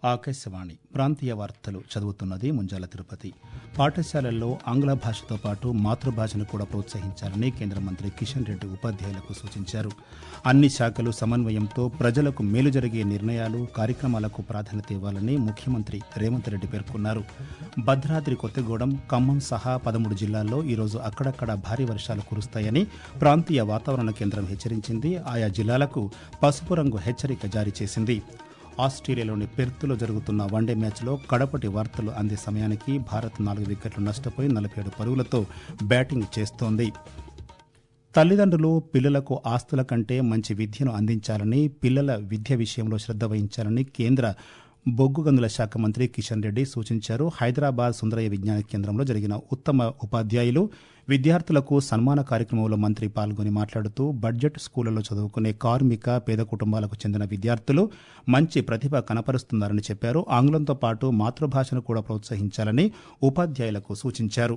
ఆకాశవాణి ప్రాంతీయ వార్తలు చదువుతున్నది ముంజాల తిరుపతి పాఠశాలల్లో ఆంగ్ల భాషతో పాటు మాతృభాషను కూడా ప్రోత్సహించాలని కేంద్ర మంత్రి కిషన్ రెడ్డి ఉపాధ్యాయులకు సూచించారు అన్ని శాఖలు సమన్వయంతో ప్రజలకు మేలు జరిగే నిర్ణయాలు కార్యక్రమాలకు ప్రాధాన్యత ఇవ్వాలని ముఖ్యమంత్రి రేవంత్ రెడ్డి పేర్కొన్నారు భద్రాద్రి కొత్తగూడెం ఖమ్మం సహా పదమూడు జిల్లాల్లో ఈరోజు అక్కడక్కడ భారీ వర్షాలు కురుస్తాయని ప్రాంతీయ వాతావరణ కేంద్రం హెచ్చరించింది ఆయా జిల్లాలకు పసుపు రంగు హెచ్చరిక జారీ చేసింది ఆస్ట్రేలియాలోని పెర్త్లో జరుగుతున్న వన్డే మ్యాచ్లో కడపటి వార్తలు అందే సమయానికి భారత్ నాలుగు వికెట్లు నష్టపోయి నలభై ఏడు పరుగులతో బ్యాటింగ్ చేస్తోంది తల్లిదండ్రులు పిల్లలకు ఆస్తుల కంటే మంచి విద్యను అందించాలని పిల్లల విద్య విషయంలో శ్రద్ధ వహించాలని కేంద్ర బొగ్గు గనుల శాఖ మంత్రి కిషన్ రెడ్డి సూచించారు హైదరాబాద్ సుందరయ్య విజ్ఞాన కేంద్రంలో జరిగిన ఉత్తమ ఉపాధ్యాయులు విద్యార్థులకు సన్మాన కార్యక్రమంలో మంత్రి పాల్గొని మాట్లాడుతూ బడ్జెట్ స్కూళ్లలో చదువుకునే కార్మిక పేద కుటుంబాలకు చెందిన విద్యార్థులు మంచి ప్రతిభ కనపరుస్తున్నారని చెప్పారు ఆంగ్లంతో పాటు మాతృభాషను కూడా ప్రోత్సహించాలని ఉపాధ్యాయులకు సూచించారు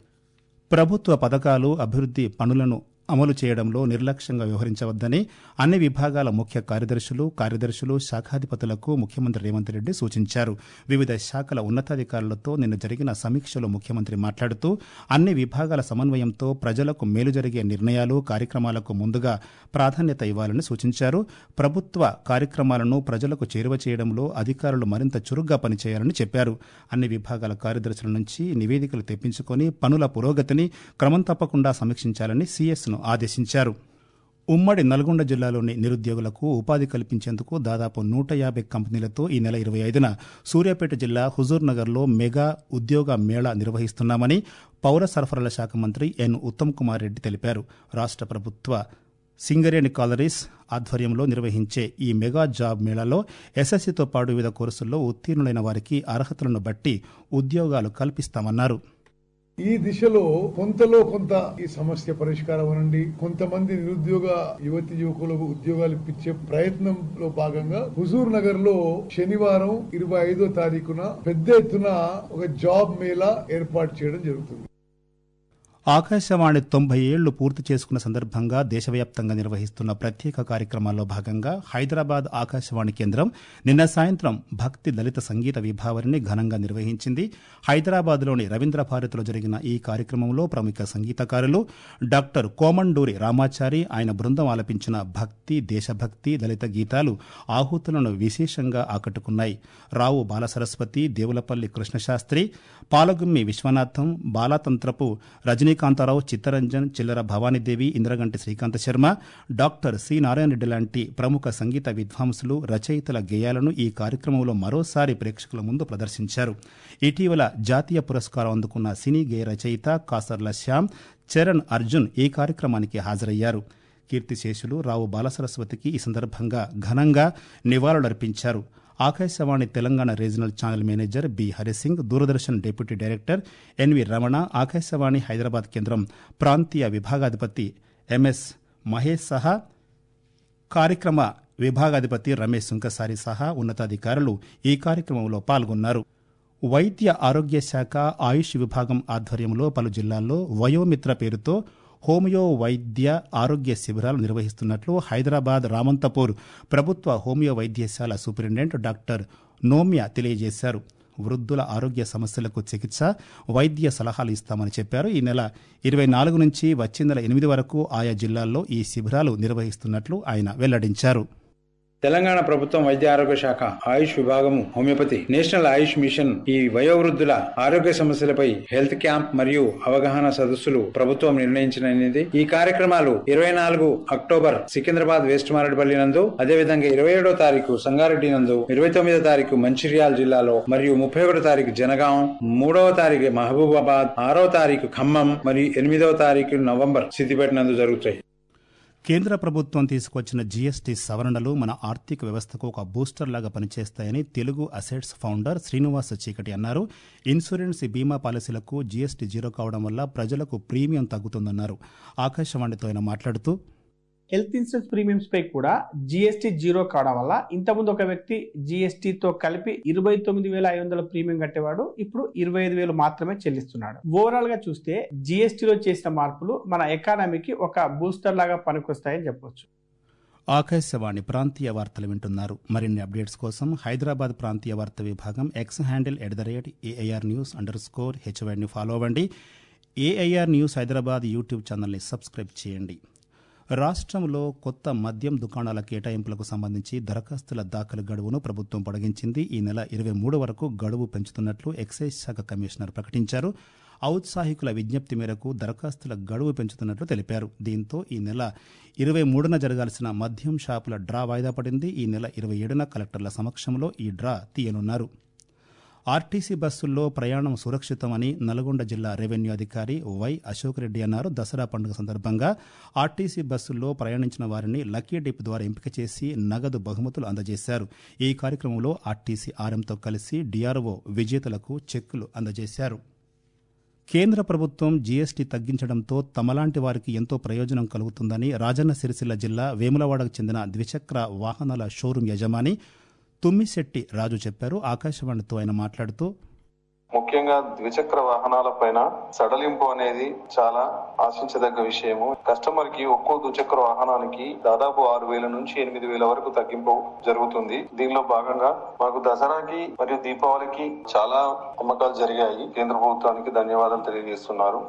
ప్రభుత్వ పథకాలు అభివృద్ది పనులను అమలు చేయడంలో నిర్లక్ష్యంగా వ్యవహరించవద్దని అన్ని విభాగాల ముఖ్య కార్యదర్శులు కార్యదర్శులు శాఖాధిపతులకు ముఖ్యమంత్రి రేవంత్ రెడ్డి సూచించారు వివిధ శాఖల ఉన్నతాధికారులతో నిన్న జరిగిన సమీక్షలో ముఖ్యమంత్రి మాట్లాడుతూ అన్ని విభాగాల సమన్వయంతో ప్రజలకు మేలు జరిగే నిర్ణయాలు కార్యక్రమాలకు ముందుగా ప్రాధాన్యత ఇవ్వాలని సూచించారు ప్రభుత్వ కార్యక్రమాలను ప్రజలకు చేరువ చేయడంలో అధికారులు మరింత చురుగ్గా పనిచేయాలని చెప్పారు అన్ని విభాగాల కార్యదర్శుల నుంచి నివేదికలు తెప్పించుకొని పనుల పురోగతిని క్రమం తప్పకుండా సమీక్షించాలని సీఎస్ను ఆదేశించారు ఉమ్మడి నల్గొండ జిల్లాలోని నిరుద్యోగులకు ఉపాధి కల్పించేందుకు దాదాపు నూట యాభై కంపెనీలతో ఈ నెల ఇరవై ఐదున సూర్యాపేట జిల్లా హుజూర్ నగర్లో మెగా ఉద్యోగ మేళా నిర్వహిస్తున్నామని పౌర సరఫరాల శాఖ మంత్రి ఎన్ ఉత్తమ్ కుమార్ రెడ్డి తెలిపారు రాష్ట్ర ప్రభుత్వ సింగరేణి కాలరీస్ ఆధ్వర్యంలో నిర్వహించే ఈ మెగా జాబ్ మేళాలో ఎస్ఎస్సీతో పాటు వివిధ కోర్సుల్లో ఉత్తీర్ణులైన వారికి అర్హతలను బట్టి ఉద్యోగాలు కల్పిస్తామన్నారు ఈ దిశలో కొంతలో కొంత ఈ సమస్య పరిష్కారం అనండి కొంతమంది నిరుద్యోగ యువతి యువకులకు ఉద్యోగాలు ఇప్పించే ప్రయత్నంలో భాగంగా హుజూర్ నగర్ లో శనివారం ఇరవై ఐదో తారీఖున పెద్ద ఎత్తున ఒక జాబ్ మేళా ఏర్పాటు చేయడం జరుగుతుంది ఆకాశవాణి తొంభై ఏళ్లు పూర్తి చేసుకున్న సందర్భంగా దేశవ్యాప్తంగా నిర్వహిస్తున్న ప్రత్యేక కార్యక్రమాల్లో భాగంగా హైదరాబాద్ ఆకాశవాణి కేంద్రం నిన్న సాయంత్రం భక్తి దళిత సంగీత విభావరిని ఘనంగా నిర్వహించింది హైదరాబాద్లోని రవీంద్ర భారతిలో జరిగిన ఈ కార్యక్రమంలో ప్రముఖ సంగీతకారులు డాక్టర్ కోమండూరి రామాచారి ఆయన బృందం ఆలపించిన భక్తి దేశభక్తి దళిత గీతాలు ఆహుతులను విశేషంగా ఆకట్టుకున్నాయి రావు బాలసరస్వతి దేవులపల్లి కృష్ణశాస్త్రి పాలగుమ్మి విశ్వనాథం బాలాతంత్రపు రజనీకాంతారావు చిత్తరంజన్ చిల్లర భవానీదేవి ఇంద్రగంటి శ్రీకాంత శర్మ డాక్టర్ సి నారాయణ రెడ్డి లాంటి ప్రముఖ సంగీత విద్వాంసులు రచయితల గేయాలను ఈ కార్యక్రమంలో మరోసారి ప్రేక్షకుల ముందు ప్రదర్శించారు ఇటీవల జాతీయ పురస్కారం అందుకున్న సినీ గేయ రచయిత కాసర్ల శ్యామ్ చరణ్ అర్జున్ ఈ కార్యక్రమానికి హాజరయ్యారు కీర్తిశేషులు రావు బాలసరస్వతికి ఈ సందర్భంగా ఘనంగా నివాళులర్పించారు Akashvani Telangana regional channel manager B Hari Singh Doordarshan deputy director N V Ramana Akashvani Hyderabad కేంద్రం ప్రాంతీయ విభాగాధిపతి ఎంఎస్ మహేష్ సహా కార్యక్రమ విభాగాధిపతి రమేష్ సుంకసారి సహా ఉన్నతాధికారులు ఈ కార్యక్రమంలో పాల్గొన్నారు వైద్య ఆరోగ్య శాఖ ఆయుష్ విభాగం ఆధ్వర్యంలో పలు జిల్లాల్లో వయోమిత్ర పేరుతో హోమియో వైద్య ఆరోగ్య శిబిరాలు నిర్వహిస్తున్నట్లు హైదరాబాద్ రామంతపూర్ ప్రభుత్వ హోమియో వైద్యశాల సూపరింటెండెంట్ డాక్టర్ నోమ్య తెలియజేశారు వృద్ధుల ఆరోగ్య సమస్యలకు చికిత్స వైద్య సలహాలు ఇస్తామని చెప్పారు ఈ నెల ఇరవై నాలుగు నుంచి వచ్చే నెల ఎనిమిది వరకు ఆయా జిల్లాల్లో ఈ శిబిరాలు నిర్వహిస్తున్నట్లు ఆయన వెల్లడించారు తెలంగాణ ప్రభుత్వం వైద్య ఆరోగ్య శాఖ ఆయుష్ విభాగము హోమియోపతి నేషనల్ ఆయుష్ మిషన్ ఈ వయోవృద్ధుల ఆరోగ్య సమస్యలపై హెల్త్ క్యాంప్ మరియు అవగాహన సదస్సులు ప్రభుత్వం నిర్ణయించినది ఈ కార్యక్రమాలు ఇరవై నాలుగు అక్టోబర్ సికింద్రాబాద్ వెస్ట్ మారేడుపల్లి నందు అదేవిధంగా ఇరవై ఏడో తారీఖు సంగారెడ్డి నందు ఇరవై తొమ్మిదో తారీఖు మంచిర్యాల జిల్లాలో మరియు ముప్పై ఒకటో తారీఖు జనగాం మూడవ తారీఖు మహబూబాబాద్ ఆరో తారీఖు ఖమ్మం మరియు ఎనిమిదవ తారీఖు నవంబర్ సిద్దిపేట నందు జరుగుతాయి కేంద్ర ప్రభుత్వం తీసుకొచ్చిన జీఎస్టీ సవరణలు మన ఆర్థిక వ్యవస్థకు ఒక బూస్టర్ లాగా పనిచేస్తాయని తెలుగు అసెట్స్ ఫౌండర్ శ్రీనివాస చీకటి అన్నారు ఇన్సూరెన్స్ బీమా పాలసీలకు జీఎస్టీ జీరో కావడం వల్ల ప్రజలకు ప్రీమియం తగ్గుతుందన్నారు ఆకాశవాణితో ఆయన మాట్లాడుతూ హెల్త్ ఇన్సూరెన్స్ ప్రీమియంస్ పై కూడా జిఎస్టీ జీరో కావడం వల్ల ఇంతకుముందు ఒక వ్యక్తి జిఎస్టీతో కలిపి ఇరవై తొమ్మిది వేల ఐదు వందల ప్రీమియం కట్టేవాడు ఇప్పుడు ఇరవై ఐదు వేలు మాత్రమే చెల్లిస్తున్నాడు ఓవరాల్ గా చూస్తే జిఎస్టీలో చేసిన మార్పులు మన ఎకానమీకి ఒక బూస్టర్ లాగా పనికొస్తాయని చెప్పొచ్చు ఆకాశవాణి ప్రాంతీయ వార్తలు వింటున్నారు మరిన్ని అప్డేట్స్ కోసం హైదరాబాద్ ప్రాంతీయ వార్త విభాగం X handle at the rate AIR news underscore హెచ్వైని ఫాలో అవ్వండి ఏఐఆర్ న్యూస్ హైదరాబాద్ యూట్యూబ్ ఛానల్ని సబ్స్క్రైబ్ చేయండి రాష్ట్రంలో కొత్త మద్యం దుకాణాల కేటాయింపులకు సంబంధించి దరఖాస్తుల దాఖలు గడువును ప్రభుత్వం పొడిగించింది ఈ నెల ఇరవై మూడు వరకు గడువు పెంచుతున్నట్లు ఎక్సైజ్ శాఖ కమిషనర్ ప్రకటించారు ఔత్సాహికుల విజ్ఞప్తి మేరకు దరఖాస్తుల గడువు పెంచుతున్నట్లు తెలిపారు దీంతో ఈ నెల ఇరవై మూడున జరగాల్సిన మద్యం షాపుల డ్రా వాయిదా పడింది ఈ నెల ఇరవై ఏడున కలెక్టర్ల సమక్షంలో ఈ డ్రా తీయనున్నారు ఆర్టీసీ బస్సుల్లో ప్రయాణం సురక్షితమని నల్గొండ జిల్లా రెవెన్యూ అధికారి వై అశోక్ రెడ్డి అన్నారు దసరా పండుగ సందర్భంగా ఆర్టీసీ బస్సుల్లో ప్రయాణించిన వారిని లక్కీ డిప్ ద్వారా ఎంపిక చేసి నగదు బహుమతులు అందజేశారు ఈ కార్యక్రమంలో ఆర్టీసీ ఆర్ఎంతో కలిసి డిఆర్ఓ విజేతలకు చెక్కులు అందజేశారు కేంద్ర ప్రభుత్వం జీఎస్టీ తగ్గించడంతో తమలాంటి వారికి ఎంతో ప్రయోజనం కలుగుతుందని రాజన్న సిరిసిల్ల జిల్లా వేములవాడకు చెందిన ద్విచక్ర వాహనాల షోరూం యజమాని తుమ్మిశెట్టి రాజు చెప్పారు ఆకాశవాణితో ఆయన మాట్లాడుతూ ముఖ్యంగా ద్విచక్ర వాహనాల పైన సడలింపు అనేది చాలా ఆశించదగ్గ విషయము కస్టమర్ కి ఒక్కో ద్విచక్ర వాహనానికి దాదాపు ఆరు వేల నుంచి ఎనిమిది వేల వరకు తగ్గింపు జరుగుతుంది దీనిలో భాగంగా మాకు దసరాకి మరియు దీపావళికి చాలా అమ్మకాలు జరిగాయి కేంద్ర ప్రభుత్వానికి ధన్యవాదాలు తెలియజేస్తున్నారు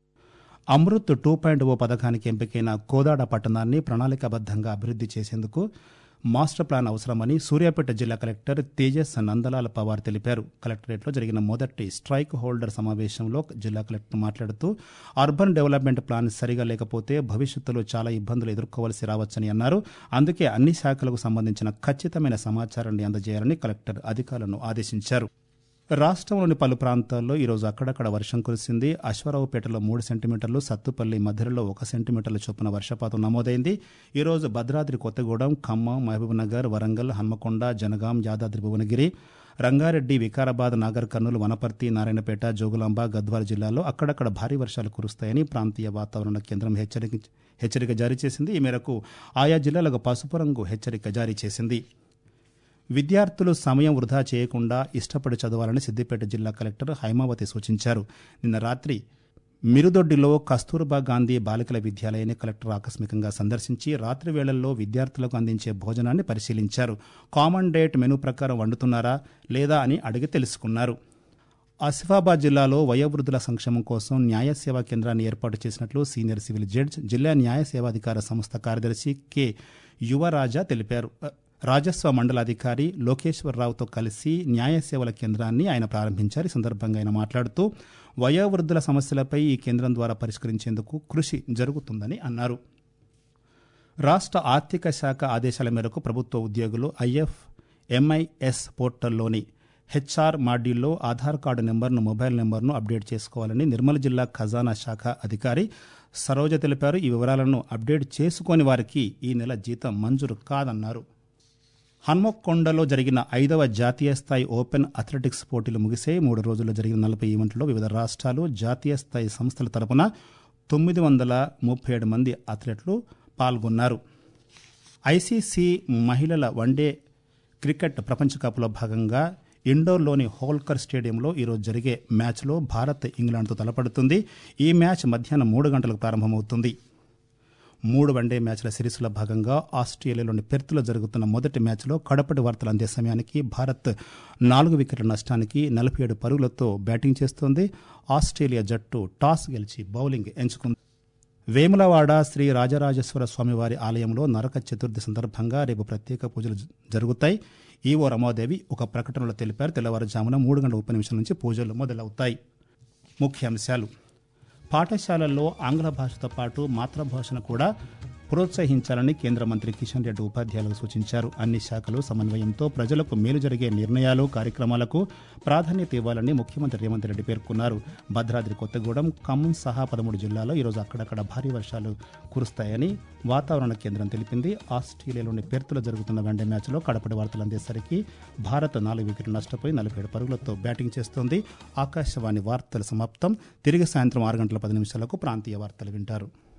అమృత్ టూ పాయింట్ ఓ పథకానికి ఎంపికైన కోదాడ పట్టణాన్ని ప్రణాళికాబద్ధంగా అభివృద్ధి చేసేందుకు మాస్టర్ ప్లాన్ అవసరమని సూర్యాపేట జిల్లా కలెక్టర్ తేజస్ నందలాల్ పవార్ తెలిపారు కలెక్టరేట్లో జరిగిన మొదటి స్ట్రైక్ హోల్డర్ సమావేశంలో జిల్లా కలెక్టర్ మాట్లాడుతూ అర్బన్ డెవలప్మెంట్ ప్లాన్ సరిగా లేకపోతే భవిష్యత్తులో చాలా ఇబ్బందులు ఎదుర్కోవాల్సి రావచ్చని అన్నారు అందుకే అన్ని శాఖలకు సంబంధించిన ఖచ్చితమైన సమాచారాన్ని అందజేయాలని కలెక్టర్ అధికారులను ఆదేశించారు రాష్ట్రంలోని పలు ప్రాంతాల్లో ఈరోజు అక్కడక్కడ వర్షం కురిసింది అశ్వరావుపేటలో మూడు సెంటీమీటర్లు సత్తుపల్లి మధ్యలో ఒక సెంటీమీటర్ల చొప్పున వర్షపాతం నమోదైంది ఈరోజు భద్రాద్రి కొత్తగూడెం ఖమ్మం మహబూబ్నగర్ వరంగల్ హన్మకొండ జనగాం యాదాద్రి భువనగిరి రంగారెడ్డి వికారాబాద్ నాగర్ కర్నూలు వనపర్తి నారాయణపేట జోగులాంబ గద్వాల జిల్లాలో అక్కడక్కడ భారీ వర్షాలు కురుస్తాయని ప్రాంతీయ వాతావరణ కేంద్రం హెచ్చరిక హెచ్చరిక జారీ చేసింది ఈ మేరకు ఆయా జిల్లాలకు పసుపు రంగు హెచ్చరిక జారీ చేసింది విద్యార్థులు సమయం వృధా చేయకుండా ఇష్టపడి చదవాలని సిద్దిపేట జిల్లా కలెక్టర్ హైమావతి సూచించారు నిన్న రాత్రి మిరుదొడ్డిలో కస్తూర్బా గాంధీ బాలికల విద్యాలయాన్ని కలెక్టర్ ఆకస్మికంగా సందర్శించి రాత్రి వేళల్లో విద్యార్థులకు అందించే భోజనాన్ని పరిశీలించారు కామన్ డేట్ మెనూ ప్రకారం వండుతున్నారా లేదా అని అడిగి తెలుసుకున్నారు ఆసిఫాబాద్ జిల్లాలో వయోవృద్ధుల సంక్షేమం కోసం న్యాయ సేవా కేంద్రాన్ని ఏర్పాటు చేసినట్లు సీనియర్ సివిల్ జడ్జ్ జిల్లా న్యాయ సేవాధికార సంస్థ కార్యదర్శి కె యువరాజా తెలిపారు రాజస్వ మండలాధికారి లోకేశ్వరరావుతో కలిసి న్యాయ సేవల కేంద్రాన్ని ఆయన ప్రారంభించారు ఈ సందర్భంగా ఆయన మాట్లాడుతూ వయోవృద్ధుల సమస్యలపై ఈ కేంద్రం ద్వారా పరిష్కరించేందుకు కృషి జరుగుతుందని అన్నారు రాష్ట్ర ఆర్థిక శాఖ ఆదేశాల మేరకు ప్రభుత్వ ఉద్యోగులు ఐఎఫ్ ఎంఐఎస్ పోర్టల్లోని హెచ్ఆర్ మాడ్యూల్లో ఆధార్ కార్డు నెంబర్ను మొబైల్ నెంబర్ను అప్డేట్ చేసుకోవాలని నిర్మల్ జిల్లా ఖజానా శాఖ అధికారి సరోజ తెలిపారు ఈ వివరాలను అప్డేట్ చేసుకోని వారికి ఈ నెల జీతం మంజూరు కాదన్నారు హన్మకొండలో జరిగిన ఐదవ జాతీయ స్థాయి ఓపెన్ అథ్లెటిక్స్ పోటీలు ముగిసే మూడు రోజుల్లో జరిగిన నలభై ఈవెంట్లో వివిధ రాష్ట్రాలు జాతీయ స్థాయి సంస్థల తరపున తొమ్మిది వందల ముప్పై ఏడు మంది అథ్లెట్లు పాల్గొన్నారు ఐసీసీ మహిళల వన్డే క్రికెట్ ప్రపంచ కప్లో భాగంగా ఇండోర్లోని హోల్కర్ స్టేడియంలో ఈరోజు జరిగే మ్యాచ్లో భారత్ ఇంగ్లాండ్తో తలపడుతుంది ఈ మ్యాచ్ మధ్యాహ్నం మూడు గంటలకు ప్రారంభమవుతుంది మూడు వన్డే మ్యాచ్ల సిరీస్లో భాగంగా ఆస్ట్రేలియాలోని పెర్త్లో జరుగుతున్న మొదటి మ్యాచ్లో కడపటి వార్తలు అందే సమయానికి భారత్ నాలుగు వికెట్ల నష్టానికి నలభై ఏడు పరుగులతో బ్యాటింగ్ చేస్తోంది ఆస్ట్రేలియా జట్టు టాస్ గెలిచి బౌలింగ్ ఎంచుకుంది వేములవాడ శ్రీ రాజరాజేశ్వర స్వామివారి ఆలయంలో నరక చతుర్థి సందర్భంగా రేపు ప్రత్యేక పూజలు జ- జరుగుతాయి ఈవో రమాదేవి ఒక ప్రకటనలో తెలిపారు తెల్లవారుజామున మూడు గంటల ముప్పై నిమిషాల నుంచి పూజలు మొదలవుతాయి ముఖ్యాంశాలు పాఠశాలల్లో ఆంగ్ల భాషతో పాటు మాతృభాషను కూడా ప్రోత్సహించాలని కేంద్ర మంత్రి కిషన్ రెడ్డి ఉపాధ్యాయులకు సూచించారు అన్ని శాఖలు సమన్వయంతో ప్రజలకు మేలు జరిగే నిర్ణయాలు కార్యక్రమాలకు ప్రాధాన్యత ఇవ్వాలని ముఖ్యమంత్రి రేవంత్ రెడ్డి పేర్కొన్నారు భద్రాద్రి కొత్తగూడెం ఖమ్మం సహా పదమూడు జిల్లాల్లో ఈరోజు అక్కడక్కడ భారీ వర్షాలు కురుస్తాయని వాతావరణ కేంద్రం తెలిపింది ఆస్ట్రేలియాలోని పెర్త్లో జరుగుతున్న వన్డే మ్యాచ్లో కడపటి వార్తలు అందేసరికి భారత్ నాలుగు వికెట్లు నష్టపోయి నలభై ఏడు పరుగులతో బ్యాటింగ్ చేస్తోంది ఆకాశవాణి వార్తలు సమాప్తం తిరిగి సాయంత్రం ఆరు గంటల పది నిమిషాలకు ప్రాంతీయ వార్తలు వింటారు